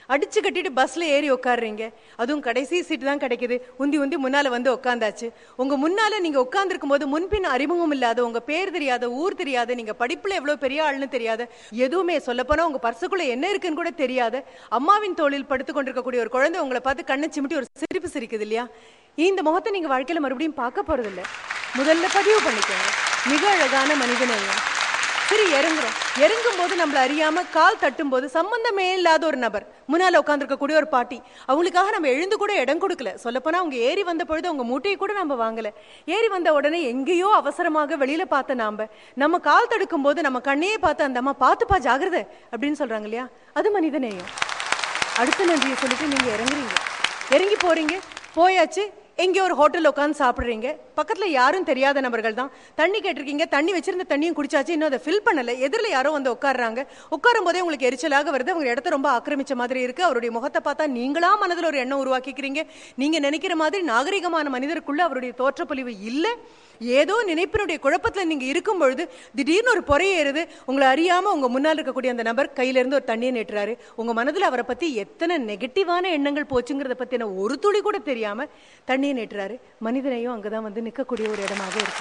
அடிச்சு கட்டிட்டு பஸ்ல ஏறி உட்காடுறீங்க அதுவும் கடைசி சீட்டு தான் கிடைக்குது உந்தி உந்தி முன்னால வந்து உட்காந்தாச்சு உங்க முன்னால நீங்க உட்கார்ந்துருக்கும் போது முன்பின் அறிமுகம் இல்லாத உங்க பேர் தெரியாத ஊர் தெரியாத நீங்க படிப்புல எவ்வளவு பெரிய ஆள்னு தெரியாத எதுவுமே சொல்லப்போனா உங்க பர்சுக்குள்ள என்ன இருக்குன்னு கூட தெரியாத அம்மாவின் தோளில் படுத்து கொண்டிருக்கக்கூடிய ஒரு குழந்தை உங்களை பார்த்து கண்ணை சிமிட்டி ஒரு சிரிப்பு சிரிக்குது இல்லையா இந்த முகத்தை நீங்க வாழ்க்கையில மறுபடியும் பார்க்க போறது இல்ல முதல்ல பதிவு பண்ணிக்கோங்க மிக அழகான மனிதநேயம் சரி இறங்குறோம் இறங்கும் போது நம்மள அறியாம கால் தட்டும் போது சம்பந்தமே இல்லாத ஒரு நபர் முன்னால உட்காந்துருக்கக்கூடிய ஒரு பாட்டி அவங்களுக்காக நம்ம எழுந்து கூட இடம் கொடுக்கல சொல்லப்போனா அவங்க ஏறி வந்த பொழுது அவங்க மூட்டையை கூட நம்ம வாங்கல ஏறி வந்த உடனே எங்கேயோ அவசரமாக வெளியில பார்த்த நாம நம்ம கால் தடுக்கும் போது நம்ம கண்ணையே பார்த்து அந்த அம்மா பார்த்துப்பா ஜாகிரதை அப்படின்னு சொல்றாங்க இல்லையா அது மனிதநேயம் அடுத்த நன்றியை சொல்லிட்டு நீங்க இறங்குறீங்க இறங்கி போறீங்க போயாச்சு எங்கே ஒரு ஹோட்டல்ல உட்காந்து சாப்பிடுறீங்க பக்கத்துல யாரும் தெரியாத நபர்கள் தான் தண்ணி கேட்டிருக்கீங்க தண்ணி வச்சிருந்த தண்ணியும் குடிச்சாச்சு இன்னும் அதை ஃபில் பண்ணல எதிரில் யாரோ வந்து உட்காடுறாங்க உட்காரும் போதே உங்களுக்கு எரிச்சலாக வருது அவங்க இடத்த ரொம்ப ஆக்கிரமிச்ச மாதிரி இருக்கு அவருடைய முகத்தை பார்த்தா நீங்களா மனதில் ஒரு எண்ணம் உருவாக்கிக்கிறீங்க நீங்க நினைக்கிற மாதிரி நாகரிகமான மனிதருக்குள்ள அவருடைய தோற்றப்பொலிவு இல்லை ஏதோ நினைப்பினுடைய குழப்பத்துல நீங்க இருக்கும் பொழுது திடீர்னு ஒரு பொறை ஏறுது உங்களை அறியாம உங்க முன்னால் இருக்கக்கூடிய அந்த நபர் கையில இருந்து ஒரு தண்ணியை நேட்டுறாரு உங்க மனதுல அவரை பத்தி எத்தனை நெகட்டிவான எண்ணங்கள் போச்சுங்கிறத பத்தின ஒரு துளி கூட தெரியாம தண்ணியை நேட்டுறாரு மனிதனையும் அங்கதான் வந்து நிற்கக்கூடிய ஒரு இடமாக இருக்கு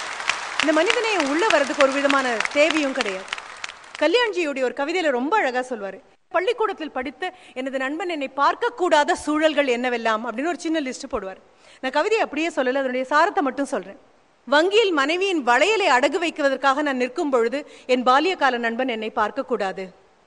இந்த மனிதனையும் உள்ள வர்றதுக்கு ஒரு விதமான தேவையும் கிடையாது கல்யாண்ஜியுடைய ஒரு கவிதையில ரொம்ப அழகா சொல்வாரு பள்ளிக்கூடத்தில் படித்த எனது நண்பன் என்னை பார்க்க கூடாத சூழல்கள் என்னவெல்லாம் அப்படின்னு ஒரு சின்ன லிஸ்ட் போடுவார் நான் கவிதையை அப்படியே சொல்லல அதனுடைய சாரத்தை மட்டும் சொல்றேன் வங்கியில் மனைவியின் வளையலை அடகு வைக்குவதற்காக நான் நிற்கும் பொழுது என் பால்யகால நண்பன் என்னை பார்க்க கூடாது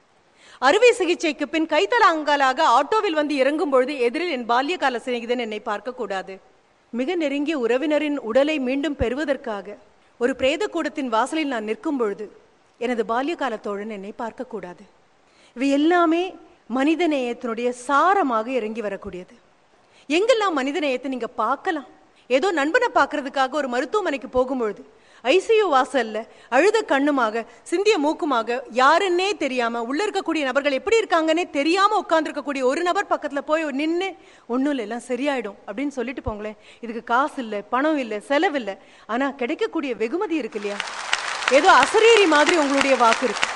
அறுவை சிகிச்சைக்கு பின் கைத்தலாங்காலாக ஆட்டோவில் வந்து இறங்கும் பொழுது எதிரில் என் பால்யகால சிநேகிதன் என்னை பார்க்க கூடாது மிக நெருங்கிய உறவினரின் உடலை மீண்டும் பெறுவதற்காக ஒரு பிரேத கூடத்தின் வாசலில் நான் நிற்கும் பொழுது எனது பால்யகால தோழன் என்னை பார்க்க கூடாது இவை எல்லாமே மனித நேயத்தினுடைய சாரமாக இறங்கி வரக்கூடியது எங்கெல்லாம் மனித நேயத்தை நீங்க பார்க்கலாம் ஏதோ நண்பனை பார்க்கறதுக்காக ஒரு மருத்துவமனைக்கு போகும்பொழுது ஐசியு வாசல்ல அழுத கண்ணுமாக சிந்திய மூக்குமாக யாருன்னே தெரியாம உள்ள இருக்கக்கூடிய நபர்கள் எப்படி இருக்காங்கன்னே தெரியாம உட்கார்ந்துருக்கக்கூடிய ஒரு நபர் பக்கத்துல போய் நின்று ஒண்ணும் இல்லை எல்லாம் சரியாயிடும் அப்படின்னு சொல்லிட்டு போங்களேன் இதுக்கு காசு இல்லை பணம் இல்லை செலவு இல்லை ஆனா கிடைக்கக்கூடிய வெகுமதி இருக்கு இல்லையா ஏதோ அசரீரி மாதிரி உங்களுடைய வாக்கு இருக்கு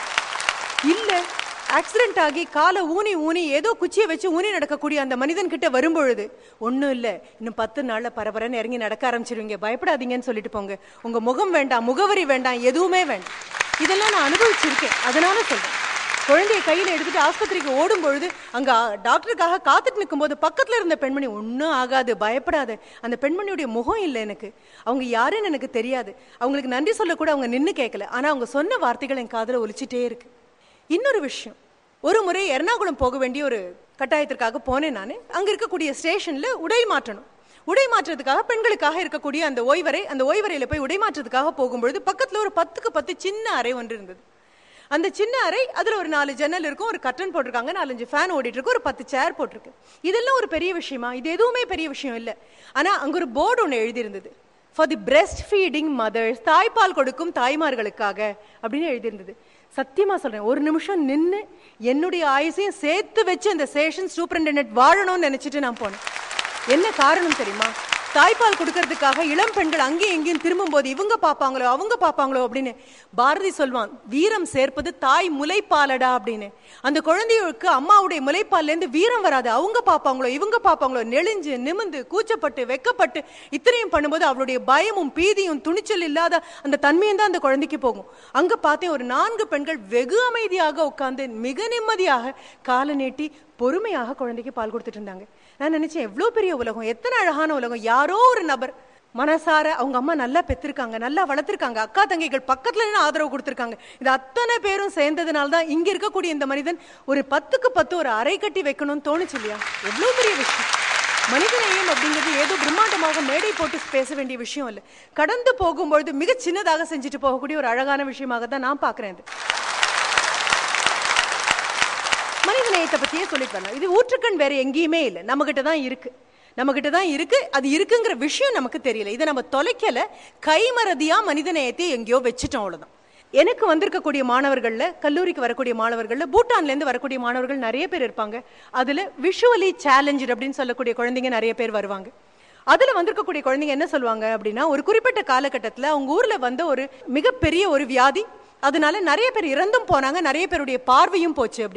இல்ல ஆக்சிடென்ட் ஆகி காலை ஊனி ஊனி ஏதோ குச்சியை வச்சு ஊனி நடக்கக்கூடிய அந்த மனிதன் கிட்ட வரும்பொழுது ஒண்ணும் இல்ல இன்னும் பத்து நாள்ல பரபரன்னு இறங்கி நடக்க ஆரம்பிச்சிருவீங்க பயப்படாதீங்கன்னு சொல்லிட்டு போங்க உங்க முகம் வேண்டாம் முகவரி வேண்டாம் எதுவுமே வேண்டாம் இதெல்லாம் நான் அனுபவிச்சிருக்கேன் அதனால சொல்றேன் குழந்தைய கையில எடுத்துட்டு ஆஸ்பத்திரிக்கு ஓடும் பொழுது அங்க டாக்டருக்காக காத்துட்டு நிற்கும்போது பக்கத்துல இருந்த பெண்மணி ஒன்றும் ஆகாது பயப்படாத அந்த பெண்மணியுடைய முகம் இல்லை எனக்கு அவங்க யாருன்னு எனக்கு தெரியாது அவங்களுக்கு நன்றி சொல்ல கூட அவங்க நின்னு கேட்கல ஆனா அவங்க சொன்ன வார்த்தைகள் என் காதுல ஒலிச்சிட்டே இருக்கு இன்னொரு விஷயம் ஒரு முறை எர்ணாகுளம் போக வேண்டிய ஒரு கட்டாயத்திற்காக போனேன் நான் அங்க இருக்கக்கூடிய ஸ்டேஷன்ல உடை மாற்றணும் உடை மாற்றத்துக்காக பெண்களுக்காக இருக்கக்கூடிய அந்த ஓய்வறை அந்த ஓய்வறையில போய் உடை மாற்றத்துக்காக போகும்பொழுது பக்கத்துல ஒரு பத்துக்கு பத்து சின்ன அறை ஒன்று இருந்தது அந்த சின்ன அறை அதுல ஒரு நாலு ஜன்னல் இருக்கும் ஒரு கர்டன் போட்டிருக்காங்க நாலஞ்சு ஃபேன் ஓடிட்டு இருக்கு ஒரு பத்து சேர் போட்டிருக்கு இதெல்லாம் ஒரு பெரிய விஷயமா இது எதுவுமே பெரிய விஷயம் இல்லை ஆனா அங்க ஒரு போர்டு ஒன்று எழுதியிருந்தது for the breast feeding mothers தாய்ப்பால் கொடுக்கும் தாய்மார்களுக்காக அப்படின்னு எழுதியிருந்தது சத்தியமா சொல்றேன் ஒரு நிமிஷம் நின்னு என்னுடைய ஆயுசையும் சேர்த்து வச்சு அந்த சேஷன் சூப்பரிண்டென்டென்ட் வாழணும்னு நினைச்சிட்டு நான் போனேன் என்ன காரணம் தெரியுமா தாய்ப்பால் கொடுக்கறதுக்காக இளம் பெண்கள் அங்கேயும் இங்கேயும் திரும்பும் போது இவங்க பாப்பாங்களோ அவங்க பாப்பாங்களோ அப்படின்னு பாரதி சொல்வான் வீரம் சேர்ப்பது தாய் முலைப்பாலடா அப்படின்னு அந்த குழந்தைகளுக்கு அம்மாவுடைய முலைப்பால்ல இருந்து வீரம் வராது அவங்க பாப்பாங்களோ இவங்க பாப்பாங்களோ நெளிஞ்சு நிமிந்து கூச்சப்பட்டு வெக்கப்பட்டு இத்தனையும் பண்ணும்போது அவளுடைய பயமும் பீதியும் துணிச்சல் இல்லாத அந்த தன்மையும் தான் அந்த குழந்தைக்கு போகும் அங்க பார்த்தேன் ஒரு நான்கு பெண்கள் வெகு அமைதியாக உட்கார்ந்து மிக நிம்மதியாக காலை நீட்டி பொறுமையாக குழந்தைக்கு பால் கொடுத்துட்டு இருந்தாங்க நான் நினைச்சேன் எவ்வளவு பெரிய உலகம் எத்தனை அழகான உலகம் யாரோ ஒரு நபர் மனசார அவங்க அம்மா நல்லா பெற்றிருக்காங்க நல்லா வளர்த்திருக்காங்க அக்கா தங்கைகள் பக்கத்துல நின்னு ஆதரவு கொடுத்திருக்காங்க இது அத்தனை பேரும் சேர்ந்ததுனால தான் இங்க இருக்கக்கூடிய இந்த மனிதன் ஒரு பத்துக்கு பத்து ஒரு அறை கட்டி வைக்கணும்னு தோணுச்சு இல்லையா எவ்வளவு பெரிய விஷயம் மனிதநேயம் அப்படிங்கிறது ஏதோ பிரம்மாண்டமாக மேடை போட்டு பேச வேண்டிய விஷயம் இல்லை கடந்து போகும்பொழுது மிக சின்னதாக செஞ்சுட்டு போகக்கூடிய ஒரு அழகான விஷயமாக தான் நான் பாக்குறேன் இது மனித நேயத்தை பத்தியே சொல்லிட்டு வரலாம் இது ஊற்றுக்கண் வேற எங்கேயுமே இல்லை நம்ம கிட்ட தான் இருக்கு நம்ம கிட்ட தான் இருக்கு அது இருக்குங்கிற விஷயம் நமக்கு தெரியல இதை நம்ம தொலைக்கல கைமறதியா மனித நேயத்தை எங்கேயோ வச்சுட்டோம் அவ்வளவுதான் எனக்கு வந்திருக்கக்கூடிய மாணவர்கள்ல கல்லூரிக்கு வரக்கூடிய மாணவர்கள்ல பூட்டான்ல இருந்து வரக்கூடிய மாணவர்கள் நிறைய பேர் இருப்பாங்க அதுல விஷுவலி சேலஞ்சு அப்படின்னு சொல்லக்கூடிய குழந்தைங்க நிறைய பேர் வருவாங்க அதுல வந்திருக்கக்கூடிய குழந்தைங்க என்ன சொல்லுவாங்க அப்படின்னா ஒரு குறிப்பிட்ட காலகட்டத்துல அவங்க ஊர்ல வந்த ஒரு மிகப்பெரிய ஒரு வியாதி அதனால நிறைய பேர் இறந்தும் போனாங்க நிறைய பேருடைய பார்வையும் போச்சு அப்படின்னு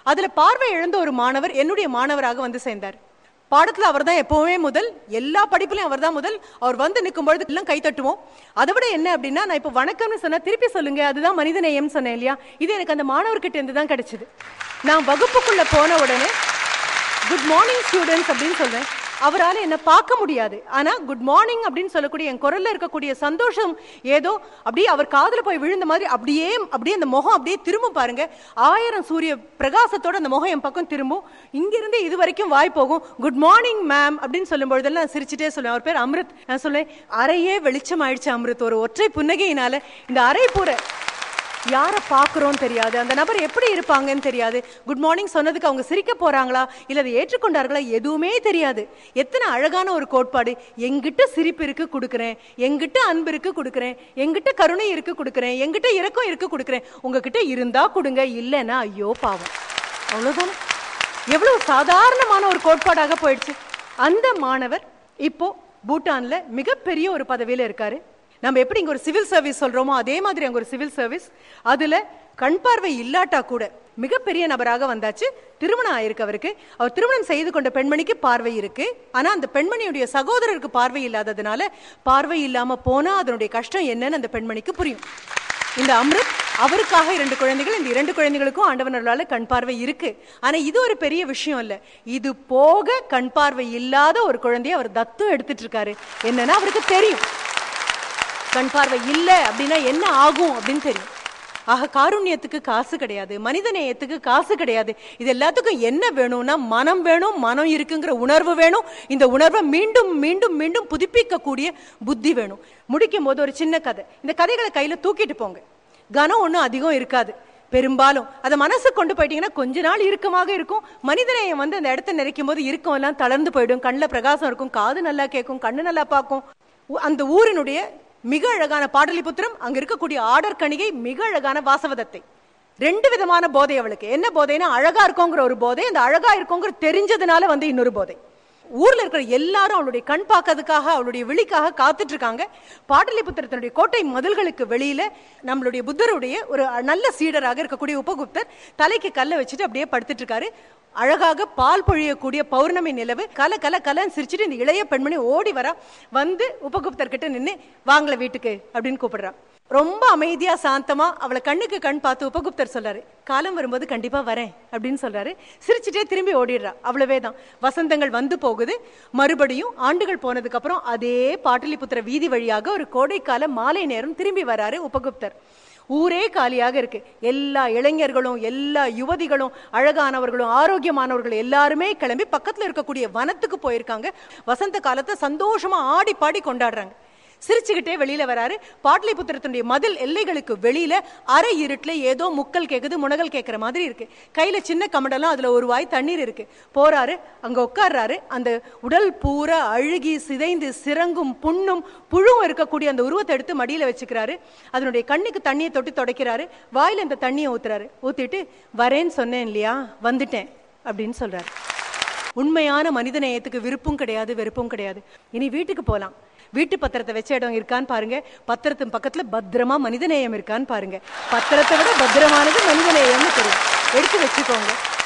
அதுல பார்வை இழந்த ஒரு மாணவர் என்னுடைய மாணவராக வந்து சேர்ந்தார் பாடத்துல அவர் தான் எப்பவுமே முதல் எல்லா படிப்புலயும் அவர் தான் முதல் அவர் வந்து நிற்கும் பொழுது எல்லாம் கை தட்டுவோம் அதை விட என்ன அப்படின்னா நான் இப்போ வணக்கம்னு சொன்னா திருப்பி சொல்லுங்க அதுதான் மனித நேயம் சொன்னேன் இல்லையா இது எனக்கு அந்த மாணவர்கிட்ட இருந்து தான் கிடைச்சது நான் வகுப்புக்குள்ள போன உடனே குட் மார்னிங் ஸ்டூடெண்ட்ஸ் அப்படின்னு சொல்றேன் அவரால் என்ன பார்க்க முடியாது ஆனா குட் மார்னிங் அப்படின்னு சொல்லக்கூடிய என் குரல்ல இருக்கக்கூடிய சந்தோஷம் ஏதோ அப்படியே அவர் காதுல போய் விழுந்த மாதிரி அப்படியே அப்படியே அந்த முகம் அப்படியே திரும்ப பாருங்க ஆயிரம் சூரிய பிரகாசத்தோட அந்த முகம் என் பக்கம் திரும்பும் இங்கிருந்து இது வரைக்கும் வாய் போகும் குட் மார்னிங் மேம் அப்படின்னு சொல்லும் பொழுதெல்லாம் நான் சிரிச்சுட்டே சொல்லுவேன் அவர் பேர் அமிர்த் நான் சொல்லுவேன் அறையே வெளிச்சம் ஆயிடுச்சு அமிர்த் ஒரு ஒற்றை புன்னகையினால இந்த அறை பூர யாரை பார்க்குறோம் தெரியாது அந்த நபர் எப்படி இருப்பாங்கன்னு தெரியாது குட் மார்னிங் சொன்னதுக்கு அவங்க சிரிக்க போறாங்களா இல்ல அதை ஏற்றுக்கொண்டார்களா எதுவுமே தெரியாது எத்தனை அழகான ஒரு கோட்பாடு எங்கிட்ட சிரிப்பு இருக்கு கொடுக்குறேன் எங்கிட்ட அன்பு இருக்கு கொடுக்குறேன் எங்கிட்ட கருணை இருக்கு கொடுக்குறேன் எங்கிட்ட இரக்கம் இருக்கு கொடுக்குறேன் உங்ககிட்ட இருந்தா கொடுங்க இல்லைன்னா ஐயோ பாவம் அவ்வளவுதானே எவ்வளவு சாதாரணமான ஒரு கோட்பாடாக போயிடுச்சு அந்த மாணவர் இப்போ பூட்டான்ல மிகப்பெரிய ஒரு பதவியில இருக்காரு நம்ம எப்படி இங்க ஒரு சிவில் சர்வீஸ் சொல்றோமோ அதே மாதிரி அங்க ஒரு சிவில் சர்வீஸ் அதுல கண் பார்வை இல்லாட்டா கூட மிகப்பெரிய நபராக வந்தாச்சு திருமணம் ஆயிருக்கு அவருக்கு அவர் திருமணம் செய்து கொண்ட பெண்மணிக்கு பார்வை இருக்கு ஆனா அந்த பெண்மணியுடைய சகோதரருக்கு பார்வை இல்லாததுனால பார்வை இல்லாம போனா அதனுடைய கஷ்டம் என்னன்னு அந்த பெண்மணிக்கு புரியும் இந்த அம்ருத் அவருக்காக இரண்டு குழந்தைகள் இந்த இரண்டு குழந்தைகளுக்கும் ஆண்டவனர்களால கண் பார்வை இருக்கு ஆனா இது ஒரு பெரிய விஷயம் இல்ல இது போக கண் பார்வை இல்லாத ஒரு குழந்தைய அவர் தத்தும் எடுத்துட்டு இருக்காரு என்னன்னா அவருக்கு தெரியும் கண் பார்வை இல்லை அப்படின்னா என்ன ஆகும் அப்படின்னு தெரியும் ஆக காருண்யத்துக்கு காசு கிடையாது மனித நேயத்துக்கு காசு கிடையாது இது எல்லாத்துக்கும் என்ன வேணும்னா மனம் வேணும் மனம் இருக்குங்கிற உணர்வு வேணும் இந்த உணர்வை மீண்டும் மீண்டும் மீண்டும் புதுப்பிக்கக்கூடிய புத்தி வேணும் முடிக்கும் போது ஒரு சின்ன கதை இந்த கதைகளை கையில தூக்கிட்டு போங்க கனம் ஒன்றும் அதிகம் இருக்காது பெரும்பாலும் அதை மனசு கொண்டு போயிட்டீங்கன்னா கொஞ்ச நாள் இறுக்கமாக இருக்கும் மனிதநேயம் வந்து அந்த இடத்த நிறைக்கும் போது இறுக்கம் எல்லாம் தளர்ந்து போயிடும் கண்ணில் பிரகாசம் இருக்கும் காது நல்லா கேட்கும் கண்ணு நல்லா பார்க்கும் உ- அந்த ஊரினுடைய மிக அழகான பாடலிபுத்திரம் அங்க இருக்கக்கூடிய ஆடர் கணிகை மிக அழகான வாசவதத்தை ரெண்டு விதமான போதை அவளுக்கு என்ன போதைன்னா அழகா இருக்கோங்கிற ஒரு போதை அந்த அழகா இருக்கோங்கிற தெரிஞ்சதுனால வந்து இன்னொரு போதை ஊர்ல இருக்கிற எல்லாரும் அவளுடைய கண் பார்க்கறதுக்காக அவளுடைய விழிக்காக காத்துட்டு இருக்காங்க பாடலிபுத்திரத்தினுடைய கோட்டை மதில்களுக்கு வெளியில நம்மளுடைய புத்தருடைய ஒரு நல்ல சீடராக இருக்கக்கூடிய உபகுப்தர் தலைக்கு கல்லை வச்சுட்டு அப்படியே படுத்துட்டு இருக்காரு அழகாக பால் பொழியக்கூடிய பௌர்ணமி நிலவு கல கல கலன்னு சிரிச்சிட்டு இந்த இளைய பெண்மணி ஓடி வரா வந்து உபகுப்தர் கிட்ட நின்னு வாங்கல வீட்டுக்கு அப்படின்னு கூப்பிடுறா ரொம்ப அமைதியா சாந்தமா அவளை கண்ணுக்கு கண் பார்த்து உபகுப்தர் சொல்றாரு காலம் வரும்போது கண்டிப்பா வரேன் அப்படின்னு சொல்றாரு சிரிச்சுட்டே திரும்பி ஓடிடுறா அவ்வளவே தான் வசந்தங்கள் வந்து போகுது மறுபடியும் ஆண்டுகள் போனதுக்கு அப்புறம் அதே பாட்டலிபுத்திர வீதி வழியாக ஒரு கோடைக்கால மாலை நேரம் திரும்பி வராரு உபகுப்தர் ஊரே காலியாக இருக்கு எல்லா இளைஞர்களும் எல்லா யுவதிகளும் அழகானவர்களும் ஆரோக்கியமானவர்களும் எல்லாருமே கிளம்பி பக்கத்துல இருக்கக்கூடிய வனத்துக்கு போயிருக்காங்க வசந்த காலத்தை சந்தோஷமா ஆடி பாடி கொண்டாடுறாங்க சிரிச்சுக்கிட்டே வெளியில வராரு பாட்லிபுத்திரத்தினுடைய மதில் எல்லைகளுக்கு வெளியில அரை இருட்டுல ஏதோ முக்கல் கேக்குது முனகல் கேட்கிற மாதிரி இருக்கு கையில சின்ன கமண்டலம் அதுல ஒரு வாய் தண்ணீர் இருக்கு போறாரு அங்க உட்கார்றாரு அந்த உடல் பூரா அழுகி சிதைந்து சிறங்கும் புண்ணும் புழுவும் இருக்கக்கூடிய அந்த உருவத்தை எடுத்து மடியில வச்சுக்கிறாரு அதனுடைய கண்ணுக்கு தண்ணியை தொட்டு துடைக்கிறாரு வாயில இந்த தண்ணியை ஊத்துறாரு ஊத்திட்டு வரேன்னு சொன்னேன் இல்லையா வந்துட்டேன் அப்படின்னு சொல்றாரு உண்மையான மனித நேயத்துக்கு விருப்பும் கிடையாது வெறுப்பும் கிடையாது இனி வீட்டுக்கு போலாம் வீட்டு பத்திரத்தை வச்ச இடம் இருக்கான்னு பாருங்க பத்திரத்தின் பக்கத்துல பத்திரமா மனித நேயம் இருக்கான்னு பாருங்க பத்திரத்தை விட பத்திரமானது மனித நேயம்னு தெரியும் எடுத்து வச்சுக்கோங்க